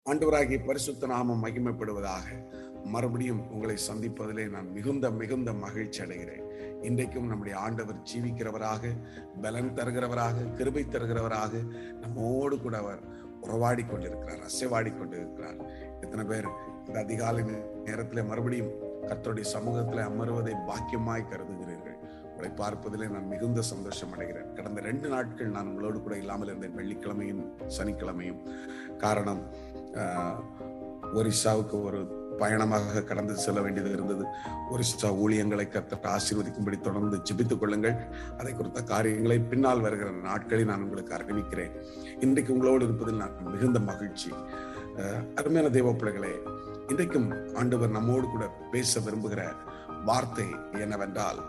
ஆண்டவராகிய பரிசுத்த நாமம் மகிமைப்படுவதாக மறுபடியும் உங்களை சந்திப்பதிலே நான் மிகுந்த மிகுந்த மகிழ்ச்சி அடைகிறேன் இன்றைக்கும் நம்முடைய ஆண்டவர் ஜீவிக்கிறவராக பலன் தருகிறவராக கிருபை தருகிறவராக நம்மோடு கூட அவர் உறவாடி கொண்டிருக்கிறார் அசைவாடி கொண்டிருக்கிறார் எத்தனை பேர் இந்த அதிகாலை நேரத்தில் மறுபடியும் கர்த்தருடைய சமூகத்தில் அமருவதை பாக்கியமாய் கருதுகிறீர்கள் உங்களை பார்ப்பதிலே நான் மிகுந்த சந்தோஷம் அடைகிறேன் கடந்த ரெண்டு நாட்கள் நான் உங்களோடு கூட இல்லாமல் இருந்தேன் வெள்ளிக்கிழமையும் சனிக்கிழமையும் காரணம் ஒரிசாவுக்கு ஒரு பயணமாக கடந்து செல்ல வேண்டியது இருந்தது ஒரிசா ஊழியங்களை கத்த ஆசீர்வதிக்கும்படி தொடர்ந்து ஜிபித்துக் கொள்ளுங்கள் அதை குறித்த காரியங்களை பின்னால் வருகிற நாட்களில் நான் உங்களுக்கு அறிவிக்கிறேன் இன்றைக்கு உங்களோடு இருப்பதில் நான் மிகுந்த மகிழ்ச்சி அருமையான தெய்வ பிள்ளைகளே இன்றைக்கும் ஆண்டவர் நம்மோடு கூட பேச விரும்புகிற வார்த்தை என்னவென்றால்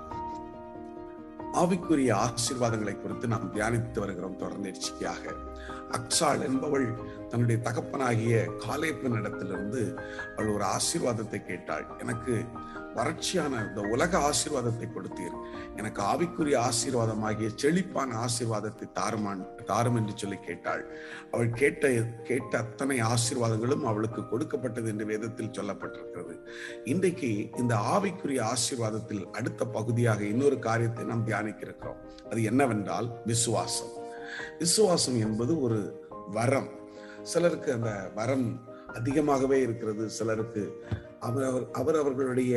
ஆவிக்குரிய ஆசீர்வாதங்களை குறித்து நாம் தியானித்து வருகிறோம் தொடர்ந்தேர்ச்சியாக அக்சாள் என்பவள் தன்னுடைய தகப்பனாகிய காலேப்பன் இடத்திலிருந்து அவள் ஒரு ஆசீர்வாதத்தை கேட்டாள் எனக்கு வறட்சியான இந்த உலக ஆசீர்வாதத்தை கொடுத்தீர் எனக்கு ஆவிக்குரிய ஆசீர்வாதமாகிய செழிப்பான ஆசீர்வாதத்தை தாருமான் தாரும் என்று சொல்லி கேட்டாள் அவள் கேட்ட கேட்ட அத்தனை ஆசீர்வாதங்களும் அவளுக்கு கொடுக்கப்பட்டது என்று வேதத்தில் சொல்லப்பட்டிருக்கிறது இன்றைக்கு இந்த ஆவிக்குரிய ஆசீர்வாதத்தில் அடுத்த பகுதியாக இன்னொரு காரியத்தை நாம் தியானிக்க இருக்கிறோம் அது என்னவென்றால் விசுவாசம் விசுவாசம் என்பது ஒரு வரம் சிலருக்கு அந்த வரம் அதிகமாகவே இருக்கிறது சிலருக்கு அவர் அவர் அவர் அவர்களுடைய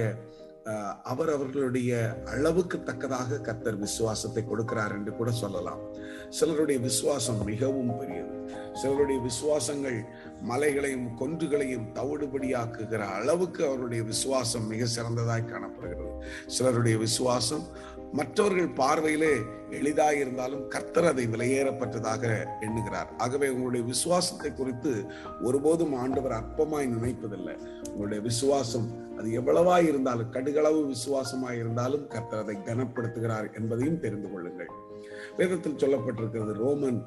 அவர் அவர்களுடைய அளவுக்கு தக்கதாக கத்தர் விசுவாசத்தை கொடுக்கிறார் என்று கூட சொல்லலாம் சிலருடைய விசுவாசம் மிகவும் பெரியது சிலருடைய விசுவாசங்கள் மலைகளையும் கொன்றுகளையும் தவிடுபடியாக்குகிற அளவுக்கு அவருடைய விசுவாசம் மிக சிறந்ததாய் காணப்படுகிறது சிலருடைய விசுவாசம் மற்றவர்கள் பார்வையிலே எளிதாக இருந்தாலும் கர்த்தர் அதை விலையேறப்பட்டதாக எண்ணுகிறார் ஆகவே உங்களுடைய விசுவாசத்தை குறித்து ஒருபோதும் ஆண்டவர் அற்பமாய் நினைப்பதில்லை உங்களுடைய விசுவாசம் அது எவ்வளவாய் இருந்தாலும் கடுகளவு விசுவாசமாய் இருந்தாலும் கர்த்தர் அதை கனப்படுத்துகிறார் என்பதையும் தெரிந்து கொள்ளுங்கள் வேதத்தில் சொல்லப்பட்டிருக்கிறது Roman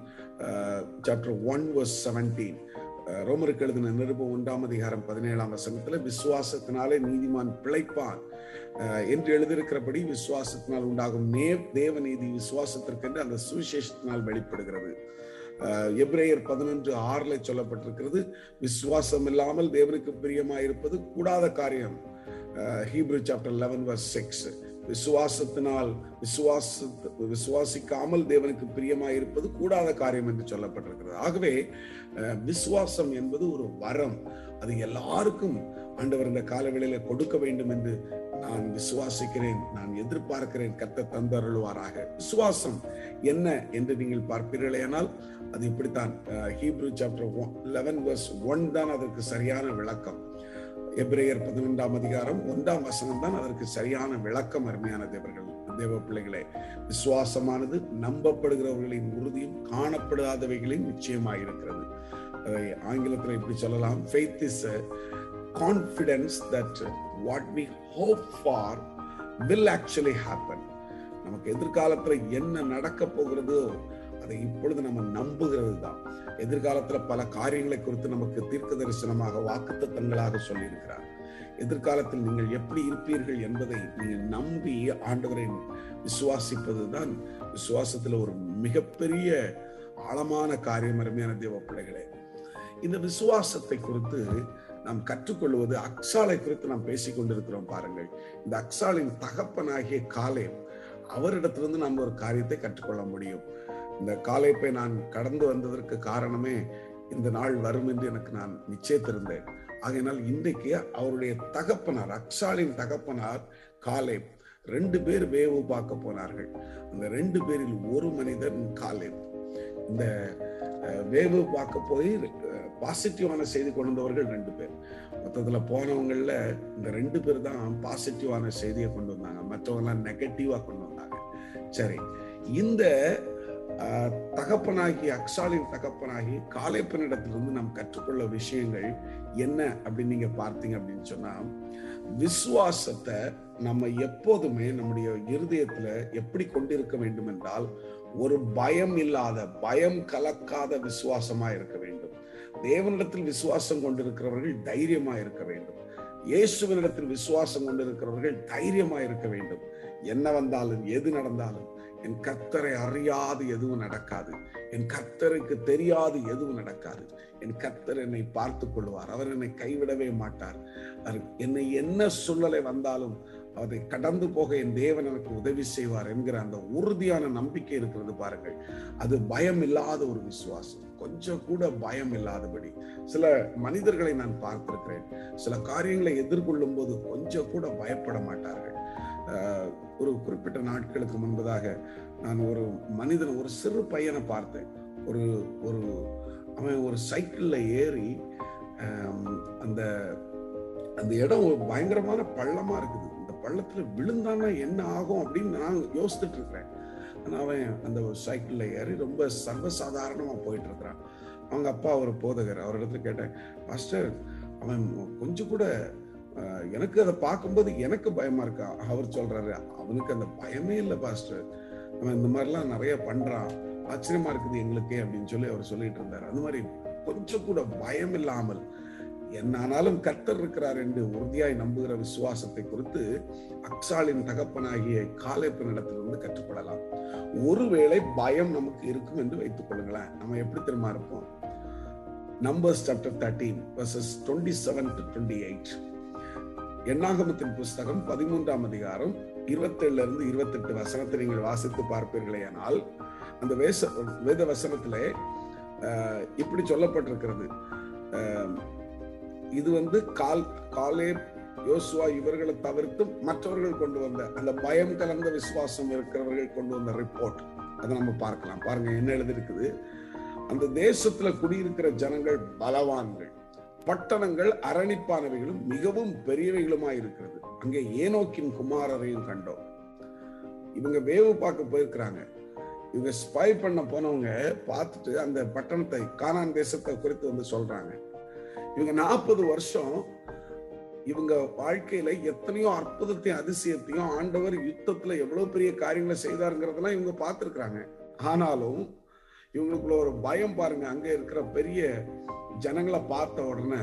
chapter one verse seventeen ரோமருக்கு எழுதின நிருபம் ஒன்றாம் அதிகாரம் பதினேழாம் வசனத்துல விசுவாசத்தினாலே நீதிமான் பிழைப்பான் என்று எழுதியிருக்கிறபடி விசுவாசத்தினால் உண்டாகும் நே தேவ நீதி விசுவாசத்திற்கென்று அந்த சுவிசேஷத்தினால் வெளிப்படுகிறது எப்ரேயர் பதினொன்று ஆறுல சொல்லப்பட்டிருக்கிறது விசுவாசம் இல்லாமல் தேவனுக்கு பிரியமா இருப்பது கூடாத காரியம் Hebrew chapter eleven verse six விசுவாசத்தினால் விசுவாச விசுவாசிக்காமல் தேவனுக்கு பிரியமா இருப்பது கூடாத காரியம் என்று சொல்லப்பட்டிருக்கிறது ஆகவே விசுவாசம் என்பது ஒரு வரம் அது எல்லாருக்கும் ஆண்டவர் இந்த காலவேளையில கொடுக்க வேண்டும் என்று நான் விசுவாசிக்கிறேன் நான் எதிர்பார்க்கிறேன் கத்த தந்தருள்வாராக விசுவாசம் என்ன என்று நீங்கள் பார்ப்பீர்களேனால் அது இப்படித்தான் Hebrew chapter eleven verse one தான் அதற்கு சரியான விளக்கம் எப்ரேயர் பதினொன்றாம் அதிகாரம் ஒன்றாம் வசனம் தான் அதற்கு சரியான விளக்கம் அருமையான தேவர்கள் தேவ பிள்ளைகளே விசுவாசமானது நம்பப்படுகிறவர்களின் உறுதியும் காணப்படாதவைகளின் நிச்சயமாயிருக்கிறது அதை ஆங்கிலத்தில் இப்படி சொல்லலாம் faith is confidence that what we hope for will actually happen நமக்கு எதிர்காலத்துல என்ன நடக்க போகிறதோ அதை இப்பொழுது நம்ம நம்புகிறது தான் எதிர்காலத்துல பல காரியங்களை குறித்து நமக்கு தீர்க்க தரிசனமாக வாக்குத்தத்தங்களாக சொல்லியிருக்கிறார் எதிர்காலத்தில் நீங்கள் எப்படி இருப்பீர்கள் என்பதை நீங்கள் நம்பி ஆண்டவரை விசுவாசிப்பது தான் விசுவாசத்துல ஒரு மிகப்பெரிய ஆழமான காரியம் அருமையான தேவ பிள்ளைகளே இந்த விசுவாசத்தை குறித்து நாம் கற்றுக்கொள்வது அக்சாலை குறித்து நாம் பேசிக் கொண்டிருக்கிறோம் பாருங்கள் இந்த அக்சாலின் தகப்பனாகிய காலே அவரிடத்திலிருந்து நாம் ஒரு காரியத்தை கற்றுக்கொள்ள முடியும் இந்த காலைப்பை நான் கடந்து வந்ததற்கு காரணமே இந்த நாள் வரும் என்று எனக்கு நான் நிச்சயத்திருந்தேன் ஆகையினால் இன்றைக்கு அவருடைய தகப்பனார் அக்சாலின் தகப்பனார் காலை ரெண்டு பேர் வேவு பார்க்க போனார்கள் அந்த ரெண்டு பேரில் ஒரு மனிதன் காலை இந்த வேவு பார்க்க போய் பாசிட்டிவான செய்தி கொண்டு வந்தவர்கள் ரெண்டு பேர் மொத்தத்துல போனவங்கள்ல இந்த ரெண்டு பேர் தான் பாசிட்டிவான செய்தியை கொண்டு வந்தாங்க மற்றவங்கலாம் நெகட்டிவா கொண்டு வந்தாங்க சரி இந்த தகப்பனாகி அக்ஷாலின் தகப்பனாகி காலைப்பனிடத்திலிருந்து நாம் கற்றுக்கொள்ள விஷயங்கள் என்ன அப்படின்னு நீங்க பார்த்தீங்க அப்படின்னு சொன்னா விசுவாசத்தை நம்ம எப்போதுமே நம்முடைய இருதயத்துல எப்படி கொண்டிருக்க வேண்டும் என்றால் ஒரு பயம் இல்லாத பயம் கலக்காத விசுவாசமா இருக்க வேண்டும் தேவனிடத்தில் விசுவாசம் கொண்டிருக்கிறவர்கள் தைரியமா இருக்க வேண்டும் இயேசுவனிடத்தில் விசுவாசம் கொண்டிருக்கிறவர்கள் தைரியமா இருக்க வேண்டும் என்ன வந்தாலும் எது நடந்தாலும் என் கர்த்தரை அறியாது எதுவும் நடக்காது என் கர்த்தருக்கு தெரியாது எதுவும் நடக்காது என் கர்த்தர் என்னை பார்த்துக் கொள்வார் அவர் என்னை கைவிடவே மாட்டார் அவர் என்னை என்ன சூழ்நிலை வந்தாலும் அதை கடந்து போக என் தேவன் எனக்கு உதவி செய்வார் என்கிற அந்த உறுதியான நம்பிக்கை இருக்கிறது பாருங்கள் அது பயம் இல்லாத ஒரு விசுவாசம் கொஞ்சம் கூட பயம் இல்லாதபடி சில மனிதர்களை நான் பார்த்திருக்கிறேன் சில காரியங்களை எதிர்கொள்ளும் போது கொஞ்சம் கூட பயப்பட மாட்டார்கள் ஆஹ் ஒரு குறிப்பிட்ட நாட்களுக்கு முன்பதாக நான் ஒரு மனிதன் ஒரு சிறு பையனை பார்த்தேன் ஒரு ஒரு அவன் ஒரு சைக்கிள்ல ஏறி ஆம், அந்த அந்த இடம் ஒரு பயங்கரமான பள்ளமா இருக்குது இந்த பள்ளத்துல விழுந்தானா என்ன ஆகும் அப்படின்னு நான் யோசிச்சுட்டு இருக்கிறேன் ஆனா அவன் அந்த ஒரு சைக்கிள்ல ஏறி ரொம்ப சர்வசாதாரணமா போயிட்டு இருக்கிறான் அவங்க அப்பா ஒரு போதகர் அவரிடத்துல கேட்டேன் மாஸ்டர் அவன் கொஞ்சம் கூட ஆஹ், எனக்கு அதை பார்க்கும்போது எனக்கு பயமா இருக்கா அவர் சொல்றாரு அவனுக்கு அந்த பயமே இல்லை பாஸ்டர் அவன் இந்த மாதிரிலாம் நிறைய பண்றான் ஆச்சரியமா இருக்குது எங்களுக்கே அப்படின்னு சொல்லி அவர் சொல்லிட்டு இருந்தார் அந்த மாதிரி கொஞ்சம் கூட பயம் இல்லாமல் என்னானாலும் கர்த்தர் இருக்கிறார் என்று உறுதியாய் நம்புகிற விசுவாசத்தை குறித்து அக்சாலின் தகப்பனாகிய காலேப்பனிடத்திலிருந்து கற்றுக்கொள்ளலாம் ஒருவேளை பயம் நமக்கு இருக்கும் என்று வைத்துக் கொள்ளுங்களேன் நம்ம எப்படி தெரியுமா இருப்போம் Numbers chapter thirteen verses twenty seven to twenty eight எண்ணாகமத்தின் புஸ்தகம் பதிமூன்றாம் அதிகாரம் இருபத்தேழுல இருந்து இருபத்தெட்டு வசனத்தை நீங்கள் வாசித்து பார்ப்பீர்களேயானால் அந்த வேச வேத வசனத்திலே ஆஹ், இப்படி சொல்லப்பட்டிருக்கிறது ஆஹ், இது வந்து கால் காலே யோசுவா இவர்களை தவிர்த்து மற்றவர்கள் கொண்டு வந்த அந்த பயம் கலந்த விசுவாசம் இருக்கிறவர்கள் கொண்டு வந்த ரிப்போர்ட் அதை நம்ம பார்க்கலாம் பாருங்க என்ன எழுதிருக்குது அந்த தேசத்துல குடியிருக்கிற ஜனங்கள் பலவான்கள் பட்டணங்கள் அரணிப்பானவைகளும் மிகவும் பெரியவைகளுமா இருக்கிறது அங்கே ஏனோக்கின் குமாரரையும் கண்டோம் இவங்க வேவு பார்க்க போயிருக்கிறாங்க இவங்க ஸ்பை பண்ண போனவங்க பார்த்துட்டு அந்த பட்டணத்தை கானான் தேசத்தை குறித்து வந்து சொல்றாங்க இவங்க நாற்பது வருஷம் இவங்க வாழ்க்கையில எத்தனையோ அற்புதத்தையும் அதிசயத்தையும் ஆண்டவர் யுத்தத்துல எவ்வளவு பெரிய காரியங்களை செய்தாருங்கிறதெல்லாம் இவங்க பார்த்திருக்கிறாங்க ஆனாலும் இவங்களுக்குள்ள ஒரு பயம் பாருங்க அங்க இருக்கிற பெரிய ஜனங்களை பார்த்த உடனே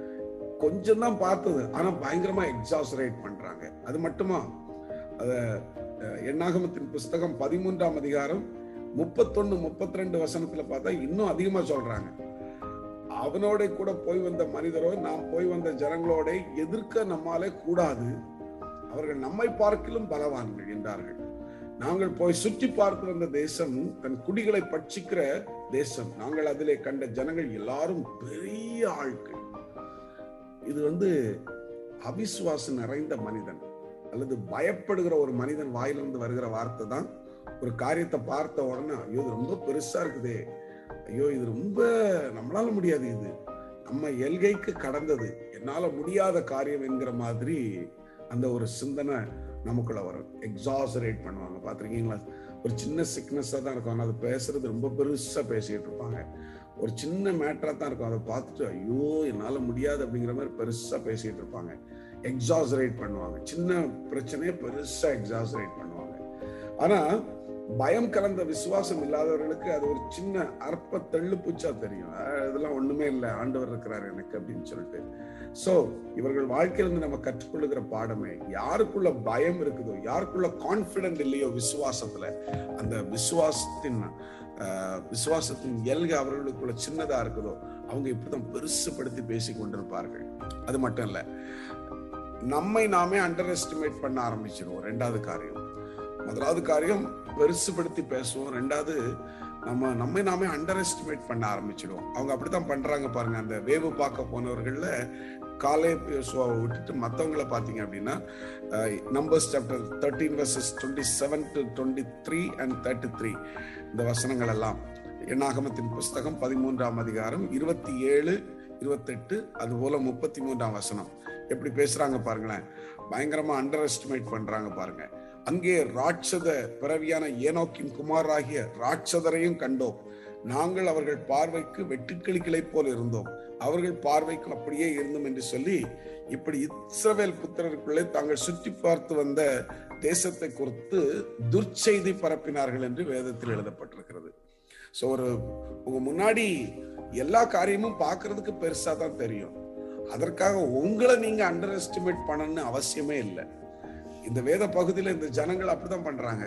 கொஞ்சம் தான் பார்த்தது ஆனா பயங்கரமா எக்ஸாசரேட் பண்றாங்க அது மட்டுமா அத அஹ், எண்ணாகமத்தின் புஸ்தகம் பதிமூன்றாம் அதிகாரம் முப்பத்தொன்னு முப்பத்தி ரெண்டு வசனத்துல பார்த்தா இன்னும் அதிகமா சொல்றாங்க அவனோட கூட போய் வந்த மனிதரோ நாம் போய் வந்த ஜனங்களோட எதிர்க்க நம்மாலே கூடாது அவர்கள் நம்மை பார்க்கிலும் பலவான்கள் என்றார்கள் நாங்கள் போய் சுற்றி பார்த்து வந்த தேசம் தன் குடிகளை பட்சிக்கிற தேசம் நாங்கள் அதிலே கண்ட ஜனங்கள் எல்லாரும் பெரிய ஆட்கள் இது வந்து அவிசுவாசம் நிறைந்த மனிதன் அல்லது பயப்படுகிற ஒரு மனிதன் வாயிலிருந்து வருகிற வார்த்தை தான் ஒரு காரியத்தை பார்த்த உடனே ஐயோ இது ரொம்ப பெருசா இருக்குதே ஐயோ இது ரொம்ப நம்மளால முடியாது இது நம்ம எல்கைக்கு கடந்தது என்னால முடியாத காரியம் என்கிற மாதிரி அந்த ஒரு சிந்தனை நமக்குள்ள வரும் எக்ஸாசரேட் பண்ணுவாங்க பார்த்திருக்கீங்களா ஒரு சின்ன சிக்னஸாக தான் இருக்கும் ஆனால் அது பேசுறது ரொம்ப பெருசா பேசிட்டு இருப்பாங்க ஒரு சின்ன மேட்டரா தான் இருக்கும் அதை பார்த்துட்டு ஐயோ என்னால முடியாது அப்படிங்கிற மாதிரி பெருசா பேசிட்டு இருப்பாங்க எக்ஸாசரேட் பண்ணுவாங்க சின்ன பிரச்சனையை பெருசா எக்ஸாசரேட் பண்ணுவாங்க ஆனா பயம் கலந்த விசுவாசம் இல்லாதவர்களுக்கு அது ஒரு சின்ன அற்ப தெள்ளு பூச்சா தெரியும் அஹ் இதெல்லாம் ஒண்ணுமே இல்லை ஆண்டவர் இருக்கிறார் எனக்கு அப்படின்னு சொல்லிட்டு சோ இவர்கள் வாழ்க்கையிலிருந்து நம்ம கற்றுக்கொள்ளுகிற பாடமே யாருக்குள்ள பயம் இருக்குதோ யாருக்குள்ள கான்பிடன்ட் இல்லையோ விசுவாசத்துல அந்த விசுவாசத்தின் ஆஹ், விசுவாசத்தின் எல்கை அவர்களுக்குள்ள சின்னதா இருக்குதோ அவங்க இப்படிதான் பெருசுப்படுத்தி பேசி கொண்டிருப்பார்கள் அது மட்டும் இல்ல நம்மை நாமே அண்டர் எஸ்டிமேட் பண்ண ஆரம்பிச்சிருவோம் ரெண்டாவது காரியம் முதலாவது காரியம் பெருசுபடுத்தி பேசுவோம் ரெண்டாவது நம்ம நம்மை நாமே அண்டர் எஸ்டிமேட் பண்ண ஆரம்பிச்சிடுவோம் அவங்க அப்படித்தான் பண்றாங்க பாருங்க அந்த வேவு பார்க்க போனவர்கள்ல காலே யோசுவாவை விட்டுட்டு மற்றவங்களை பார்த்தீங்க அப்படின்னா Numbers chapter thirteen verses twenty seven to twenty three and thirty three இந்த வசனங்கள் எல்லாம் எண்ணாகமத்தின் புஸ்தகம் பதிமூன்றாம் அதிகாரம் இருபத்தி ஏழு இருபத்தெட்டு அதுபோல முப்பத்தி மூன்றாம் வசனம் எப்படி பேசுறாங்க பாருங்களேன் பயங்கரமா அண்டர் எஸ்டிமேட் பண்றாங்க பாருங்க அங்கே ராட்சத பிறவியான ஏனோக்கின் குமாராகிய ராட்சதரையும் கண்டோம் நாங்கள் அவர்கள் பார்வைக்கு வெட்டுக்கிளிகளைப் போல் இருந்தோம் அவர்கள் பார்வைக்கு அப்படியே இருந்தோம் என்று சொல்லி இப்படி இஸ்ரவேல் புத்திரருக்குள்ளே தாங்கள் சுற்றி பார்த்து வந்த தேசத்தை குறித்து துர்ச்செய்தி பரப்பினார்கள் என்று வேதத்தில் எழுதப்பட்டிருக்கிறது சோ ஒரு உங்க முன்னாடி எல்லா காரியமும் பார்க்கிறதுக்கு பெருசா தான் தெரியும் அதற்காக உங்களை நீங்க அண்டர் எஸ்டிமேட் பண்ணணும்னு அவசியமே இல்லை இந்த வேத பகுதியில இந்த ஜனங்கள் அப்படிதான் பண்றாங்க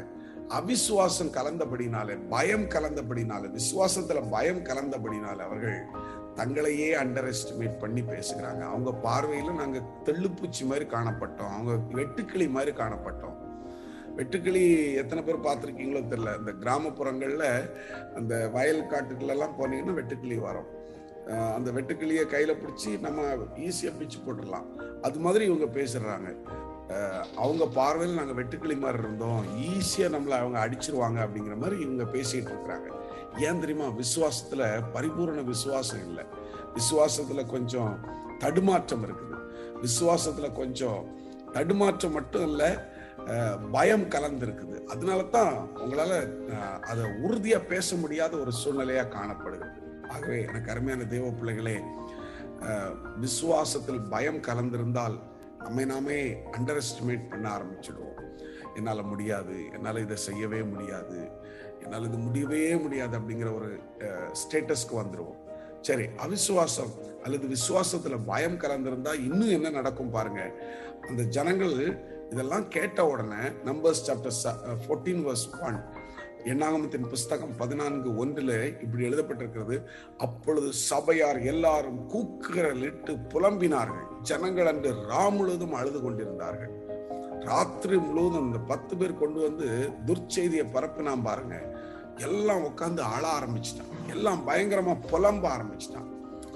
அவிசுவாசம் கலந்தபடினாலே பயம் கலந்தபடினாலே விசுவாசத்துல பயம் கலந்தபடினாலே அவர்கள் தங்களையே அண்டர் எஸ்டிமேட் பண்ணி பேசுகிறாங்க அவங்க பார்வையில நாங்க தெள்ளுப்பூச்சி மாதிரி காணப்பட்டோம் அவங்க வெட்டுக்கிளி மாதிரி காணப்பட்டோம் வெட்டுக்கிளி எத்தனை பேர் பார்த்துருக்கீங்களோ தெரியல இந்த கிராமப்புறங்கள்ல அந்த வயல் காட்டுக்குள்ள எல்லாம் போனீங்கன்னா வெட்டுக்கிளி வரும் அஹ் அந்த வெட்டுக்கிளியை கையில பிடிச்சி நம்ம ஈஸியா பிச்சு போட்டுடலாம் அது மாதிரி இவங்க பேசுறாங்க அஹ் அவங்க பார்வையில் நாங்க வெட்டுக்கிளி மாதிரி இருந்தோம் ஈஸியா நம்மளை அவங்க அடிச்சிருவாங்க அப்படிங்கிற மாதிரி இவங்க பேசிட்டு இருக்கிறாங்க ஏன் தெரியுமா விசுவாசத்துல பரிபூரண விசுவாசம் இல்லை விசுவாசத்துல கொஞ்சம் தடுமாற்றம் இருக்குது விசுவாசத்துல கொஞ்சம் தடுமாற்றம் மட்டும் இல்ல அஹ், பயம் கலந்து இருக்குது அதனால தான் உங்களால அஹ், அதை உறுதியா பேச முடியாத ஒரு சூழ்நிலையா காணப்படுகிறது ஆகவே எனக்கு அருமையான தேவ பிள்ளைகளே அஹ், விசுவாசத்தில் பயம் கலந்திருந்தால் நம்மை நாமே அண்டர் எஸ்டிமேட் பண்ண ஆரம்பிச்சிடுவோம் என்னால முடியாது என்னால இதை செய்யவே முடியாது என்னால் இது முடியவே முடியாது அப்படிங்கிற ஒரு ஸ்டேட்டஸ்க்கு வந்துருவோம் சரி அவிசுவாசம் அல்லது விசுவாசத்துல பயம் கலந்திருந்தா இன்னும் என்ன நடக்கும் பாருங்க அந்த ஜனங்கள் இதெல்லாம் கேட்ட உடனே Numbers chapter fourteen verse one எண்ணாகமத்தின் புஸ்தகம் பதினான்கு ஒன்றுல இப்படி எழுதப்பட்டிருக்கிறது அப்பொழுது சபையார் எல்லாரும் கூக்குரலிட்டு புலம்பினார்கள் ஜனங்கள் அன்று ரா முழுவதும் அழுது கொண்டிருந்தார்கள் ராத்திரி முழுவதும் இந்த பத்து பேர் கொண்டு வந்து துர்ச்செய்தியை பரப்பினான் பாருங்க எல்லாம் உட்காந்து அழ ஆரம்பிச்சிட்டான் எல்லாம் பயங்கரமா புலம்ப ஆரம்பிச்சிட்டான்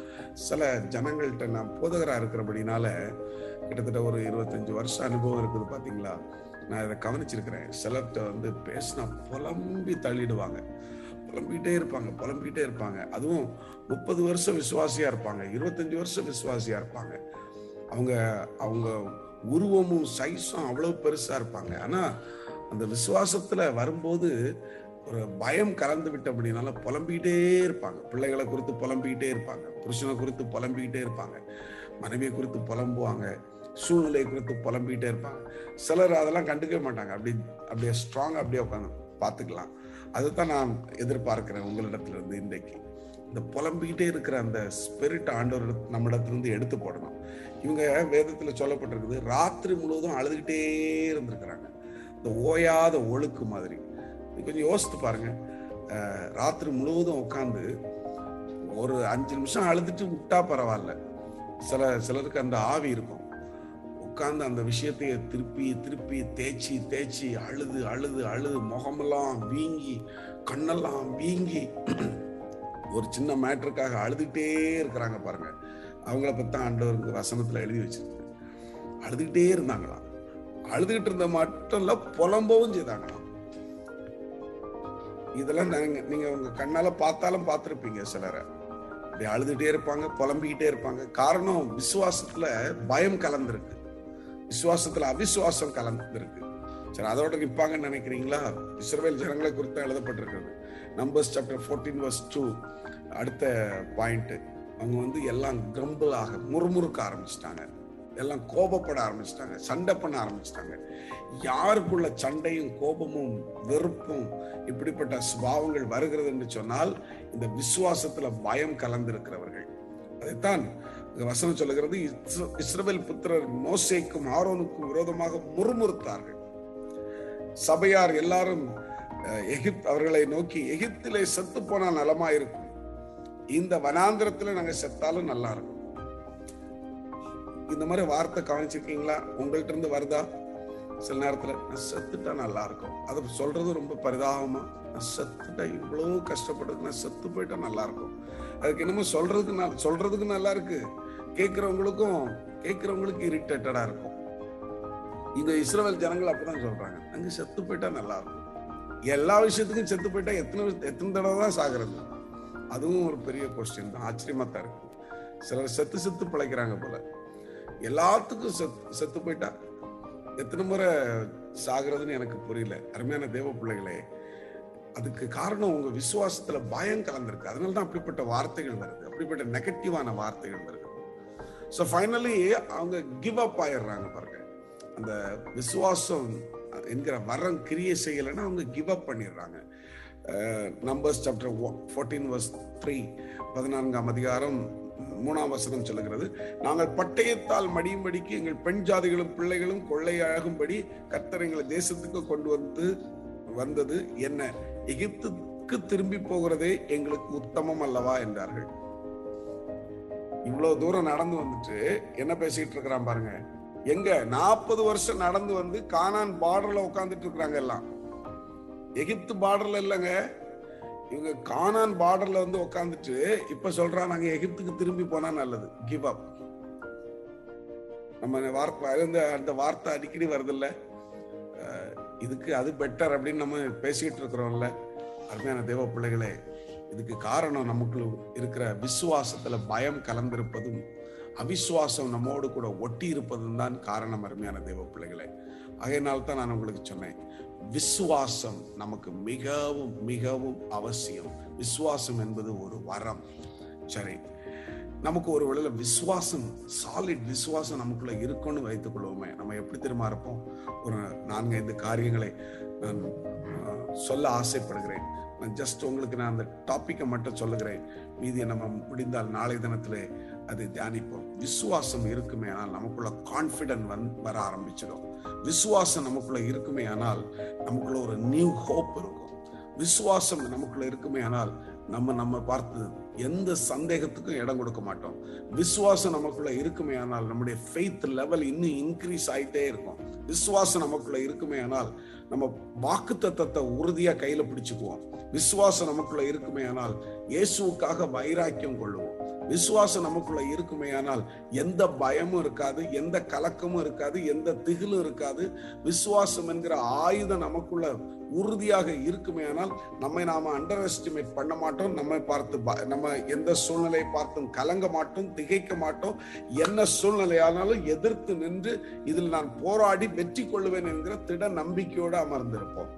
சில ஜனங்கள்கிட்ட நான் போதகரா இருக்கிறபடினால கிட்டத்தட்ட ஒரு இருபத்தஞ்சு வருஷம் அனுபவம் இருக்குது பாத்தீங்களா நான் இதை கவனிச்சிருக்கிறேன் சிலர்கிட்ட வந்து பேசினா புலம்பி தள்ளிடுவாங்க புலம்பிக்கிட்டே இருப்பாங்க புலம்பிக்கிட்டே இருப்பாங்க அதுவும் முப்பது வருஷம் விசுவாசியா இருப்பாங்க இருபத்தஞ்சு வருஷம் விசுவாசியா இருப்பாங்க அவங்க அவங்க உருவமும் சைஸும் அவ்வளவு பெருசா இருப்பாங்க ஆனா அந்த விசுவாசத்துல வரும்போது ஒரு பயம் கலந்து விட்ட அப்படின்னால புலம்பிக்கிட்டே இருப்பாங்க பிள்ளைகளை குறித்து புலம்பிக்கிட்டே இருப்பாங்க புருஷனை குறித்து புலம்பிக்கிட்டே இருப்பாங்க மனைவியை குறித்து புலம்புவாங்க சூழ்நிலை குறித்து புலம்பிக்கிட்டே இருப்பாங்க சிலர் அதெல்லாம் கண்டுக்கவே மாட்டாங்க அப்படி அப்படியே ஸ்ட்ராங் அப்படியே உட்காந்து பார்த்துக்கலாம் அதுதான் நான் எதிர்பார்க்கிறேன் உங்களிடத்துல இருந்து இன்றைக்கு இந்த புலம்பிக்கிட்டே இருக்கிற அந்த ஸ்பிரிட் ஆண்டவர் நம்மிடத்திலிருந்து எடுத்து போடணும் இவங்க வேதத்துல சொல்லப்பட்டிருக்குது ராத்திரி முழுவதும் அழுதுகிட்டே இருந்திருக்கிறாங்க இந்த ஓயாத ஒழுக்கு மாதிரி இது கொஞ்சம் யோசித்து பாருங்க அஹ், ராத்திரி முழுவதும் உட்காந்து ஒரு அஞ்சு நிமிஷம் அழுதுட்டு விட்டா பரவாயில்ல சில சிலருக்கு அந்த ஆவி இருக்கும் உட்கார்ந்து அந்த விஷயத்தைய திருப்பி திருப்பி தேய்ச்சி தேய்ச்ி அழுது அழுது அழுது முகமெல்லாம் வீங்கி கண்ணெல்லாம் வீங்கி ஒரு சின்ன மேட்டருக்காக அழுதுகிட்டே இருக்கிறாங்க பாருங்க அவங்கள பத்தி தான் ஆண்டவருக்கு வசனத்துல எழுதி வச்சிருக்கு அழுதுகிட்டே இருந்தாங்களாம் அழுதுகிட்டு இருந்த மட்டும் இல்ல புலம்பவும் செய்தாங்களாம் இதெல்லாம் நீங்க நீங்க உங்க கண்ணால பார்த்தாலும் பார்த்திருப்பீங்க சிலரை அப்படி அழுதுகிட்டே இருப்பாங்க புலம்பிக்கிட்டே இருப்பாங்க காரணம் விசுவாசத்துல பயம் கலந்திருக்கு விசுவாசத்துல அவிசுவாசம் கலந்திருக்கு சரி அதோட நிப்பாங்கன்னு நினைக்கிறீங்களா இஸ்ரவேல் ஜனங்களை குறித்து எழுதப்பட்டிருக்கிறது Numbers chapter fourteen verse two அடுத்த பாயிண்ட் அவங்க வந்து எல்லாம் கிரம்பிளாக முறுமுறுக்க ஆரம்பிச்சிட்டாங்க எல்லாம் கோபப்பட ஆரம்பிச்சிட்டாங்க சண்டை பண்ண ஆரம்பிச்சிட்டாங்க யாருக்குள்ள சண்டையும் கோபமும் வெறுப்பும் இப்படிப்பட்ட சுபாவங்கள் வருகிறது என்று சொன்னால் இந்த விசுவாசத்துல பயம் கலந்திருக்கிறவர்கள் அதைத்தான் இந்த வசனம் சொல்லுகிறது இஸ்ர- இஸ்ரவேல் புத்திரர் மோசேக்கும் ஆரோனுக்கும் விரோதமாக முறுமுறுத்தார்கள் சபையார் எல்லாரும் அஹ், எகிப்த் அவர்களை நோக்கி எகிப்திலே செத்து போனா நலமா இருக்கும் இந்த வனாந்திரத்துல நாங்க செத்தாலும் நல்லா இருக்கும் இந்த மாதிரி வார்த்தை கவனிச்சிருக்கீங்களா உங்கள்ட்ட இருந்து வருதா சில நேரத்துல நான் செத்துட்டா நல்லா இருக்கும் அதை சொல்றது ரொம்ப பரிதாபமா நான் செத்துட்டா இவ்வளவு கஷ்டப்பட்டு நான் செத்து போயிட்டா நல்லா இருக்கும் அதுக்கு என்னமோ சொல்றதுக்கு நல்- சொல்றதுக்கு நல்லா இருக்கு கேட்கிறவங்களுக்கும் கேட்கிறவங்களுக்கு இரிட்டேட்டடா இருக்கும் இங்க இஸ்ரவேல் ஜனங்கள் அப்படிதான் சொல்றாங்க அங்க செத்து போயிட்டா நல்லா இருக்கும் எல்லா விஷயத்துக்கும் செத்து போயிட்டா எத்தனை எத்தனை தடவை தான் சாகுறது அதுவும் ஒரு பெரிய கொஸ்டின் தான் ஆச்சரியமா தான் இருக்கு சிலர் செத்து செத்து பிழைக்கிறாங்க போல எல்லாத்துக்கும் செத்து செத்து போயிட்டா எத்தனை முறை சாகுறதுன்னு எனக்கு புரியல அருமையான தேவ பிள்ளைகளே அதுக்கு காரணம் உங்க விசுவாசத்துல பயம் கலந்திருக்கு அதனால தான் அப்படிப்பட்ட வார்த்தைகள் வருது அப்படிப்பட்ட நெகட்டிவான வார்த்தைகள் வருது ஸோ ஃபைனலி அவங்க கிவ் அப் ஆயிடுறாங்க பாருங்க அந்த விசுவாசம் என்கிற வரம் கிரியை செய்யலைன்னா அவங்க கிவ் அப் பண்ணிடுறாங்க Numbers chapter fourteen verse three பதினான்காம் அதிகாரம் மூணாம் வசனம் சொல்லுகிறது நாங்கள் பட்டயத்தால் மடியும்படிக்கு எங்கள் பெண் ஜாதிகளும் பிள்ளைகளும் கொள்ளையாகும்படி கர்த்தர் எங்களை தேசத்துக்கு கொண்டு வந்து வந்தது என்ன எகிப்துக்கு திரும்பி போகிறதே எங்களுக்கு உத்தமம் அல்லவா என்றார்கள் இவ்வளவு தூரம் நடந்து வந்துட்டு என்ன பேசிட்டு இருக்கிறான் பாருங்க எங்க நாற்பது வருஷம் நடந்து வந்து கானான் பார்டர்ல உட்கார்ந்துட்டு இருக்கிறாங்க எல்லாம் எகிப்து பார்டர்ல இல்லைங்க இவங்க கானான் பார்டர்ல வந்து உட்காந்துட்டு இப்ப சொல்றான் நாங்க எகிப்துக்கு திரும்பி போனா நல்லது கிவ் அப் நம்ம வார்த்தை அந்த அந்த வார்த்தை அடிக்கடி வருதுல்ல அஹ் இதுக்கு அது பெட்டர் அப்படின்னு நம்ம பேசிட்டு இருக்கிறோம்ல அருமையான தேவ பிள்ளைகளே இதுக்கு காரணம் நமக்குள்ள இருக்கிற விசுவாசத்துல பயம் கலந்திருப்பதும் அவிசுவாசம் நம்மோடு கூட ஒட்டி இருப்பதும் தான் காரணம் அருமையான தேவ பிள்ளைகளே ஆகையினால் தான் நான் உங்களுக்கு சொன்னேன் விசுவாசம் நமக்கு மிகவும் மிகவும் அவசியம் விசுவாசம் என்பது ஒரு வரம் சரி நமக்கு ஒரு வேளையில விசுவாசம் சாலிட் விசுவாசம் நமக்குள்ள இருக்கும்னு வைத்துக் கொள்வோமே நம்ம எப்படி தெரியுமா இருப்போம் ஒரு நான்கு ஐந்து காரியங்களை நான் அஹ், சொல்ல ஆசைப்படுகிறேன் நான் ஜஸ்ட் உங்களுக்கு நான் அந்த டாபிக்கை மட்டும் சொல்லுகிறேன் மீதியை நம்ம முடிந்தால் நாளை தினத்திலே அதை தியானிப்போம் விசுவாசம் இருக்குமே ஆனால் நமக்குள்ள கான்பிடன்ட் வந் வர ஆரம்பிச்சிடும் விசுவாசம் நமக்குள்ள இருக்குமே ஆனால் நமக்குள்ள ஒரு நியூ ஹோப் இருக்கும் விசுவாசம் நமக்குள்ள இருக்குமே ஆனால் நம்ம நம்ம பார்த்து எந்த சந்தேகத்துக்கும் இடம் கொடுக்க மாட்டோம் விசுவாசம் நமக்குள்ள இருக்குமே ஆனால் நம்முடைய ஃபெய்த் லெவல் இன்னும் இன்க்ரீஸ் ஆயிட்டே இருக்கும் விசுவாசம் நமக்குள்ள இருக்குமே ஆனால் நம்ம வாக்கு தத்தத்தை உறுதியா கையில பிடிச்சுக்குவோம் விசுவாசம் நமக்குள்ள இருக்குமே ஆனால் இயேசுவுக்காக வைராக்கியம் கொள்ளுவோம் விசுவாசம் நமக்குள்ள இருக்குமே ஆனால் எந்த பயமும் இருக்காது எந்த கலக்கமும் இருக்காது எந்த திகிலும் இருக்காது விசுவாசம் என்கிற ஆயுதம் நமக்குள்ள உறுதியாக இருக்குமே ஆனால் நம்மை நாம அண்டர் எஸ்டிமேட் பண்ண மாட்டோம் நம்மை பார்த்து ப- நம்ம எந்த சூழ்நிலையை பார்த்தும் கலங்க மாட்டோம் திகைக்க மாட்டோம் என்ன சூழ்நிலையானாலும் எதிர்த்து நின்று இதில் நான் போராடி வெற்றி கொள்ளுவேன் என்கிற திட நம்பிக்கையோடு அமர்ந்திருப்போம்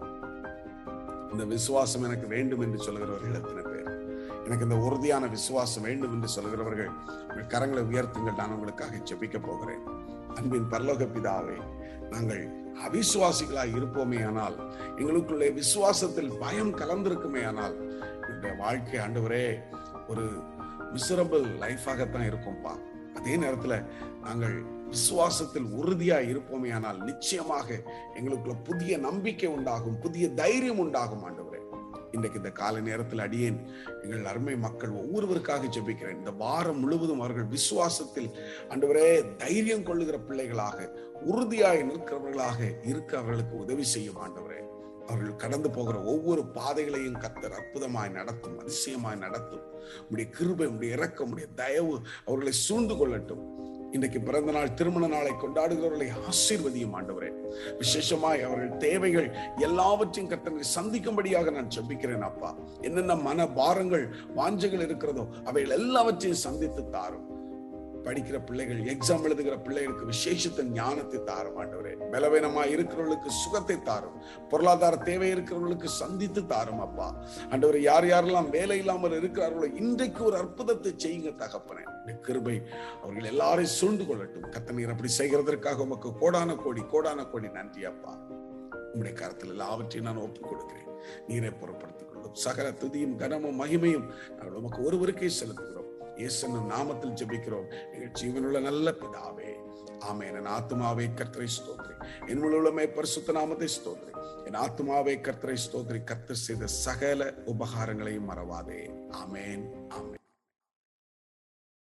இந்த விசுவாசம் எனக்கு வேண்டும் என்று சொல்கிறவர்கள் எத்தனை பேர் எனக்கு இந்த உறுதியான விசுவாசம் வேண்டும் என்று சொல்கிறவர்கள் உங்கள் கரங்களை உயர்த்துங்கள் நான் உங்களுக்காக ஜெபிக்க போகிறேன் அன்பின் பரலோக பிதாவே நாங்கள் அவிசுவாசிகளாய் இருப்போமே ஆனால் எங்களுக்குள்ளே விசுவாசத்தில் பயம் கலந்திருக்குமே ஆனால் என்னுடைய வாழ்க்கை ஆண்டவரே ஒரு மிசரபிள் லைஃபாகத்தான் இருக்கும்பா அதே நேரத்துல நாங்கள் விசுவாசத்தில் உறுதியா இருப்போமே ஆனால் நிச்சயமாக எங்களுக்குள்ள புதிய நம்பிக்கை உண்டாகும் புதிய தைரியம் உண்டாகும் ஆண்டவரே இன்றைக்கு இந்த காலை நேரத்தில் அடியேன் எங்கள் அருமை மக்கள் ஒவ்வொருவருக்காக ஜெபிக்கிறேன் இந்த வாரம் முழுவதும் அவர்கள் விசுவாசத்தில் ஆண்டவரே தைரியம் கொள்ளுகிற பிள்ளைகளாக உறுதியாய் நிற்கிறவர்களாக இருக்க அவர்களுக்கு உதவி செய்யும் ஆண்டவரே அவர்கள் கடந்து போகிற ஒவ்வொரு பாதைகளையும் கத்தர் அற்புதமாய் நடத்தும் அதிசயமாய் நடத்தும் உடைய கிருபை உடைய இரக்கம் உடைய தயவு அவர்களை சூழ்ந்து கொள்ளட்டும் இன்றைக்கு பிறந்த நாள் திருமண நாளை கொண்டாடுகிறவர்களை ஆசீர்வதியும் ஆண்டவரே விசேஷமாய் அவர்கள் தேவைகள் எல்லாவற்றையும் கத்தனை சந்திக்கும்படியாக நான் ஜெபிக்கிறேன் அப்பா என்னென்ன மன பாரங்கள் வாஞ்சைகள் இருக்கிறதோ அவைகள் எல்லாவற்றையும் சந்தித்து தாரும் படிக்கிற பிள்ளைகள் எக்ஸாம் எழுதுகிற பிள்ளைகளுக்கு விசேஷத்த ஞானத்தை தாரும் ஆண்டவரே பலவீனமா இருக்கிறவர்களுக்கு சுகத்தை தாரும் பொருளாதார தேவை இருக்கிறவர்களுக்கு சந்தித்து தாரும் அப்பா ஆண்டவரே யார் யாரெல்லாம் வேலை இல்லாமல் இருக்கிறார்களோ இன்றைக்கு ஒரு அற்புதத்தை செய்யுங்க தகப்பனே இந்த கிருபை அவர்கள் எல்லாரையும் சூழ்ந்து கொள்ளட்டும் கத்தனீர் அப்படி செய்கிறதற்காக உமக்கு கோடான கோடி கோடான கோடி நன்றி அப்பா உம்முடைய கரத்தில் எல்லாவற்றையும் நான் ஒப்புக் கொடுக்கிறேன் நீரை புறப்படுத்திக் கொள்ளும் சகல துதியும் கனமும் மகிமையும் நாங்கள் உமக்கு ஒருவருக்கே செலுத்துகிறோம் இயேசுவின் நாமத்தில் ஜெபிக்கிறோம் எங்கள் ஜீவனுள்ள நல்ல பிதாவே ஆமென் என் ஆத்மாவே கர்த்தரை ஸ்தோத்ரி என் முழுமே பரிசுத்த நாமத்தை ஸ்தோத்ரி என் ஆத்மாவே கர்த்தரை ஸ்தோத்ரி கர்த்தர் செய்த சகல உபகாரங்களையும் மறவாதே ஆமென் ஆமென்